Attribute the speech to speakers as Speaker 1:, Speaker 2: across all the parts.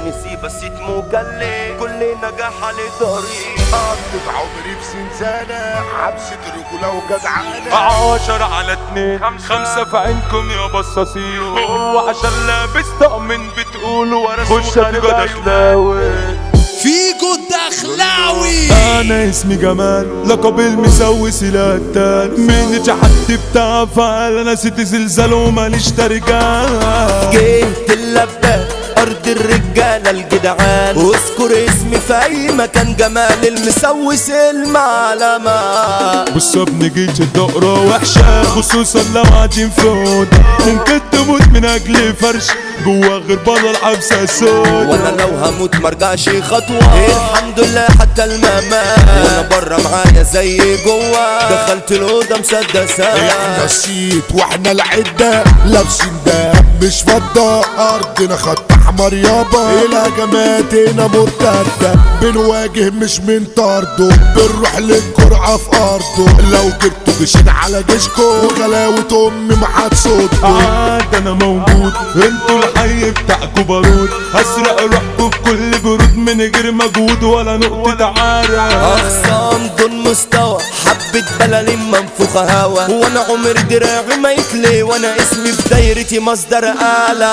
Speaker 1: نسي بس يتمو كلي كل نجاح على طريق
Speaker 2: قضيت عمري في زنزانة حبسة رجولة وجدعانة
Speaker 3: عشرة على اتنين خمسة في عينكم يا بصاصين هو عشان لابس طقم بتقولوا ورا خش دخلاوي
Speaker 4: فيجو الدخلاوي
Speaker 3: انا اسمي جمال لقب المسوي سلاتان من حد بتاع فعل انا ست زلزال وماليش ترجال
Speaker 1: جيت اللبة أرض الرجالة الجدعان واذكر اسمي في أي مكان جمال المسوس المعلمة
Speaker 3: بص يا ابني جيت الدقرة وحشة خصوصا لو قاعدين في أوضة ممكن تموت من أجل فرش جوا غير بره الحبسة سود
Speaker 1: وانا لو هموت مرجعش خطوة الحمد لله حتى الممات وانا بره معايا زي جوا دخلت الأوضة مسدسة
Speaker 2: احنا الشيت واحنا العدة لابسين ده مش فضة ارضنا خط احمر يابا الهجمات هنا مرتدة بنواجه مش من طرده بنروح للجرعة في ارضه لو جبتوا جيشين على جيشكو وغلاوة امي ما صوتكو
Speaker 3: عاد انا موجود انتوا الحي بتاعكوا بارود هسرق روحكوا بكل برود من غير مجهود ولا نقطة عرق
Speaker 1: أخصام دون مستوى حبة بلالين منفوخة هوا وانا عمر دراعي ما يتلي وانا اسمي في دايرتي مصدر آلة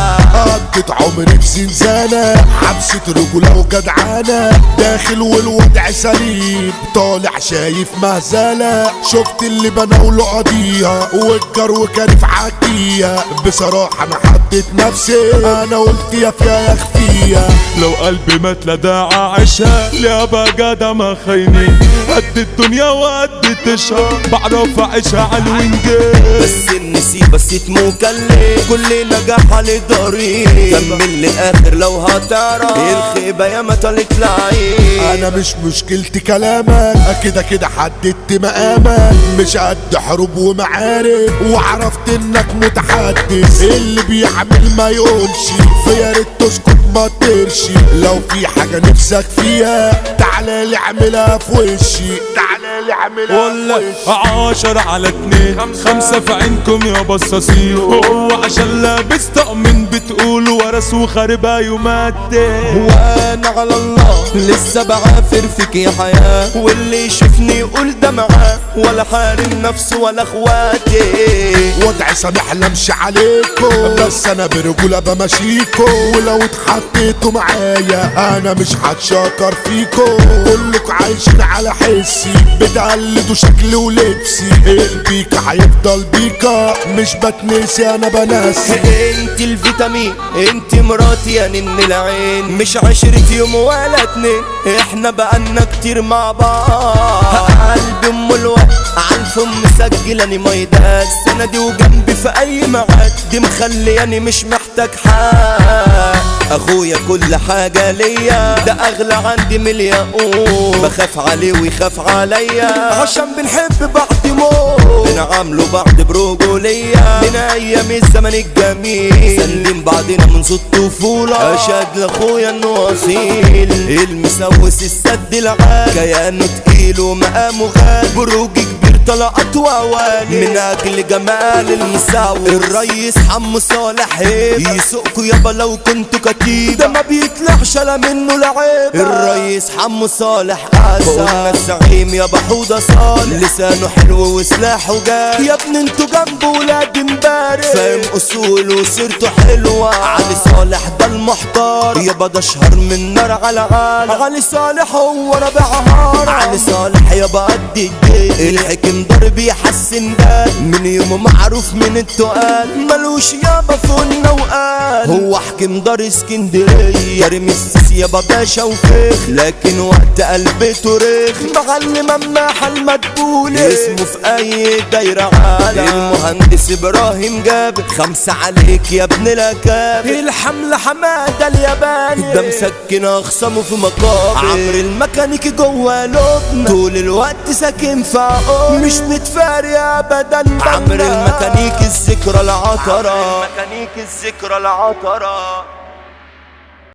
Speaker 2: قضيت عمري في زنزانة حبسة رجولة وجدعانة داخل والوضع سليم طالع شايف مهزلة شفت اللي بناوله قضيها والجرو كان في عكية بصراحة انا حددت نفسي انا قلت يا فيا يا خفية
Speaker 3: لو قلبي مات لداعة عشاء ليه ابقى جدع ما خاينين قد الدنيا وقد تشهر بعرف اعيشها على الوينجين
Speaker 1: بس النسي بس يتمو كلي كل نجاح على طريق كمل للآخر لو هتعرف الخيبة يا ما طلت العين
Speaker 2: انا مش مشكلتي كلامك كده كده حددت مقامك مش قد حروب ومعارك وعرفت انك متحدث اللي بيعمل ما يقولش فيا ريت تسكت ما ترشي لو في حاجة نفسك فيها تعالى لي اعملها في وشي تعالى لي اعملها في
Speaker 3: ولا
Speaker 2: وشي
Speaker 3: عشرة على اتنين خمسة في عينكم يا بصاصين هو عشان لابس طقم بتقولوا ورث وخاربها يوماتين
Speaker 1: وانا على الله لسه بعافر فيك يا حياة واللي يشوفني يقول ده معاه ولا حارم نفسه ولا اخواتي
Speaker 2: وضع سامح لمشي عليكم بس انا برجولة بمشيكم ولو اتحطيتوا معايا انا مش هتشكر فيكم كلكم عايشين على حسي بتقلدوا شكلي ولبسي البيكا هيفضل بيكا مش بتنسي انا بنسي
Speaker 1: انت الفيتامين انت مراتي يا نن العين مش عشرة يوم ولا اتنين احنا بقالنا كتير مع بعض قلبي ام الوقت عالفم مسجلاني ميدات سندي وجنبي في اي ميعاد دي مخلياني مش محتاج حد اخويا كل حاجة ليا ده اغلى عندي من الياقوت بخاف عليه ويخاف عليا عشان بنحب بعض موت بنعامله بعض برجولية من ايام الزمن الجميل سلم بعضنا من صوت طفولة اشهد لاخويا انه اصيل المسوس السد العال كيانه تقيل ومقامه غالي بروج كبير طلقات واواني من اجل جمال المساوي الريس حمو صالح هيبة يسوقكوا يابا لو كنتوا كتيبة ده ما بيطلعش لا منه لعيبة الريس حمو صالح اسد قلنا الزعيم يابا حوضة صالح لسانه حلو وسلاحه جاي يا ابني انتوا جنبه ولاد امبارح فاهم اصوله وسيرته حلوة علي صالح ده المحتار يابا ده اشهر من نار على عالم علي صالح هو رابع هار علي صالح يابا قد الجيل الحكم ضرب يحسن بال من يومه معروف من التقال ملوش يابا فن وقال هو حكم دار اسكندرية كريم السيسي يابا باشا وفيخ لكن وقت قلبته ريخ معلم مماحة المدبولة اسمه في اي دايرة عالم المهندس ابراهيم جابر خمسة عليك يا ابن الاكابر الحملة حمادة الياباني ده مسكن اخصامه في مقابر عمرو الميكانيكي جوه لبنى طول الوقت ساكن في عقول مش متفاري ابدا عمرو الميكانيكي الذكرى العطرة الميكانيكي الذكرى العطرة